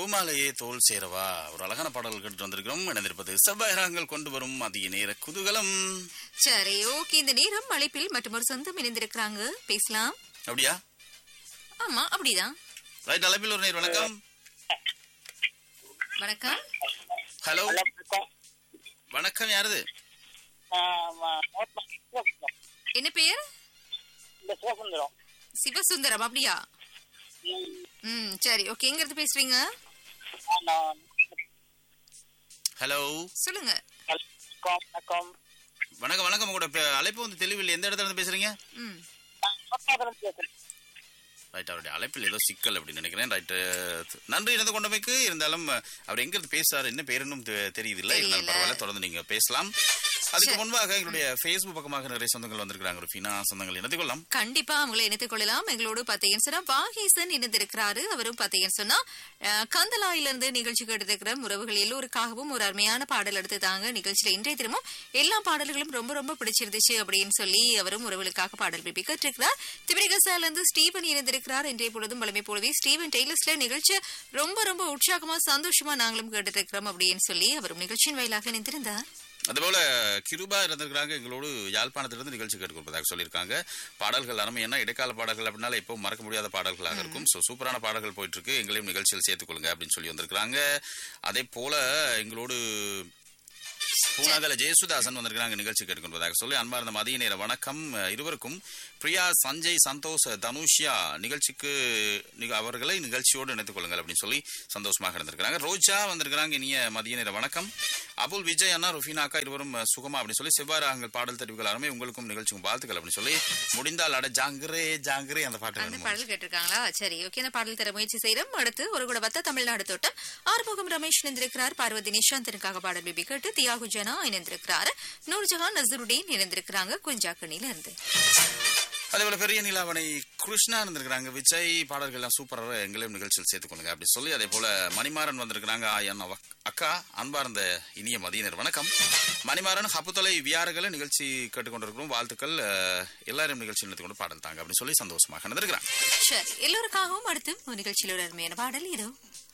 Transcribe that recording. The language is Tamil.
பூமாலையே தோல் சேரவா ஒரு அழகான பாடல் கேட்டு வந்திருக்கிறோம் இணைந்திருப்பது செவ்வாயிரங்கள் கொண்டு வரும் அதிக நேர குதூகலம் சரி ஓகே இந்த நேரம் அழைப்பில் மற்றொரு சொந்தம் இணைந்திருக்கிறாங்க பேசலாம் அப்படியா ஆமா அப்படிதான் ரைட் அழைப்பில் ஒரு நேர் வணக்கம் வணக்கம் ஹலோ வணக்கம். வணக்கம் யாருது ஆமா, சிவசுந்தரம். என்ன பெயர் இந்த சிவசுந்தரம் சிவசுந்தரம் அப்படியா ம், ம் சரி ஓகே எங்க இருந்து பேசுறீங்க நான் ஹலோ சொல்லுங்க வணக்கம் வணக்கம் வணக்கம் வணக்கம் உங்களோட பே- அழைப்பு வந்து தெளிவில் எந்த இடத்துல இருந்து பேசுறீங்க ம் நான் கோட்டாபுரம் பேசுறேன் ரைட் அவருடைய அழைப்பில் ஏதோ சிக்கல் அப்படின்னு நினைக்கிறேன் ரைட் நன்றி இணைந்து கொண்டமைக்கு இருந்தாலும் அவர் எங்க இருந்து பேசுறாரு என்ன பேருன்னு தெரியுது இல்ல இருந்தாலும் தெரியல. பரவாயில்ல தொடர்ந்து நீங்க பேசலாம் அதுக்கு சரி. முன்பாக எங்களுடைய ஃபேஸ்புக் பக்கமாக நிறைய சொந்தங்கள் வந்திருக்கிறாங்க ருஃபினா சொந்தங்கள் இணைந்து கொள்ளலாம் கண்டிப்பா அவங்களை இணைத்துக் கொள்ளலாம் எங்களோடு பாத்தீங்கன்னு சொன்னா வாகேசன் இணைந்திருக்கிறாரு அவரும் பாத்தீங்கன்னு சொன்னா அஹ், கந்தலாயில இருந்து நிகழ்ச்சி கேட்டிருக்கிற உறவுகள் எல்லோருக்காகவும் ஒரு அருமையான பாடல் எடுத்து தாங்க நிகழ்ச்சியில இன்றைய தினமும் எல்லா பாடல்களும் ரொம்ப ரொம்ப பிடிச்சிருந்துச்சு அப்படின்னு சொல்லி அவரும் உறவுகளுக்காக பாடல் விரும்பி கேட்டிருக்கிறார் திமிரிகசால இருந்து ஸ்டீவன் இணைந்திருக்கிறார் இன்றைய பொழுதும் வளமை போலவே ஸ்டீவன் டெய்லர்ஸ்ல நிகழ்ச்சி ரொம்ப ரொம்ப உற்சாகமா சந்தோஷமா நாங்களும் கேட்டுட்டு இருக்கிறோம் அப்படின்னு சொல்லி அவரும் நிகழ்ச்சியின் வாயிலாக இணைந்திருந்தார் அதுபோல கிருபா இருந்திருக்கிறாங்க எங்களோடு யாழ்ப்பாணத்திலிருந்து நிகழ்ச்சி கேட்டுக்கொள்வதாக சொல்லியிருக்காங்க பாடல்கள் அருமை என்ன இடைக்கால பாடல்கள் அப்படின்னால இப்போ மறக்க முடியாத பாடல்களாக இருக்கும் ஸோ சூப்பரான பாடல்கள் போயிட்டு இருக்கு எங்களையும் நிகழ்ச்சியில் சேர்த்துக்கொள்ளுங்க அப்படின்னு சொல்லி வந்திருக்கிறாங்க அதே போல எங்களோடு பூனாகல ஜெயசுதாசன் வந்திருக்கிறாங்க நிகழ்ச்சி கேட்டுக்கொள்வதாக சொல்லி அன்பார்ந்த மதிய நேர வணக்கம் அஹ், இருவருக்கும் பிரியா சஞ்சய் சந்தோஷ் தனுஷ்யா நிகழ்ச்சிக்கு நிக- அவர்களை நிகழ்ச்சியோடு இணைத்துக் கொள்ளுங்கள் அப்படின்னு சொல்லி சந்தோஷமாக இருந்திருக்கிறாங்க ரோஜா வந்திருக்கிறாங்க இனிய மதிய நேர வணக்கம் அபுல் விஜய் அண்ணா ருஃபீனா அக்கா இருவரும் அஹ், சுகமா அப்படின்னு சொல்லி செவ்வாறாங்கள் பாடல் தெரிவிகள் அருமை உங்களுக்கும் நிகழ்ச்சிக்கும் வாழ்த்துக்கள் அப்படின்னு சொல்லி முடிந்தால் அட ஜாங்கிரே ஜாங்கிரே அந்த பாட்டு அந்த வேணுமா? பாடல் கேட்டிருக்காங்களா சரி ஓகே அந்த பாடல் தர முயற்சி செய்யறோம் அடுத்து ஒரு கூட வத்த தமிழ்நாடு தோட்டம் ஆறுமுகம் ரமேஷ் இணைந்திருக்கிறார் பார்வதி நிஷாந்தனுக்காக பாடல் பிபி கேட்டு தியாகு ஜனா இணைந்திருக்கிறார் நூர்ஜஹான் நசருடீன் இணைந்திருக்கிறாங்க குஞ்சாக்கணில இருந்து அதே போல பெரிய நிலாவணை கிருஷ்ணா இருந்திருக்கிறாங்க விஜய் பாடல்கள் எல்லாம் சூப்பராக எங்களையும் நிகழ்ச்சியில் சேர்த்துக்கொள்ளுங்க அப்படி சொல்லி அதே போல மணிமாறன் வந்திருக்கிறாங்க ஆயன் அவ- அக்கா அன்பார்ந்த இனிய மதியினர் வணக்கம் மணிமாறன் ஹப்புத்தலை வியாறுகளை நிகழ்ச்சி கேட்டுக்கொண்டிருக்கிறோம் வாழ்த்துக்கள் அஹ், எல்லாரும் நிகழ்ச்சி நிறுத்தி கொண்டு பாடல் தாங்க அப்படின்னு சொல்லி சந்தோஷமாக இருந்திருக்கிறாங்க சரி எல்லோருக்காகவும் அடுத்து ஒரு நிகழ்ச்சியில் ஒரு அருமையான பாடல் இதோ